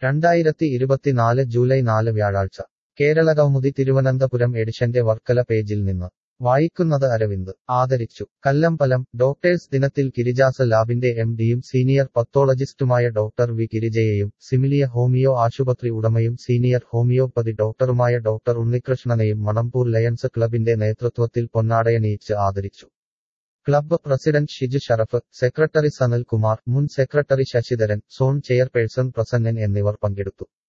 രണ്ടായിരത്തി ഇരുപത്തിനാല് ജൂലൈ നാല് വ്യാഴാഴ്ച കേരളകൗമുദി തിരുവനന്തപുരം എഡിഷന്റെ വർക്കല പേജിൽ നിന്ന് വായിക്കുന്നത് അരവിന്ദ് ആദരിച്ചു കല്ലമ്പലം ഡോക്ടേഴ്സ് ദിനത്തിൽ ഗിരിജാസ ലാബിന്റെ എം ഡിയും സീനിയർ പത്തോളജിസ്റ്റുമായ ഡോക്ടർ വി ഗിരിജയെയും സിമിലിയ ഹോമിയോ ആശുപത്രി ഉടമയും സീനിയർ ഹോമിയോപ്പതി ഡോക്ടറുമായ ഡോക്ടർ ഉണ്ണികൃഷ്ണനെയും മണമ്പൂർ ലയൺസ് ക്ലബിന്റെ നേതൃത്വത്തിൽ പൊന്നാടയണിയിച്ച് ആദരിച്ചു club president Shiju Sharaf secretary Sanal Kumar മുൻ secretary Sasidharan zone chairperson Prasannan എന്നിവർ പങ്കെടുത്തു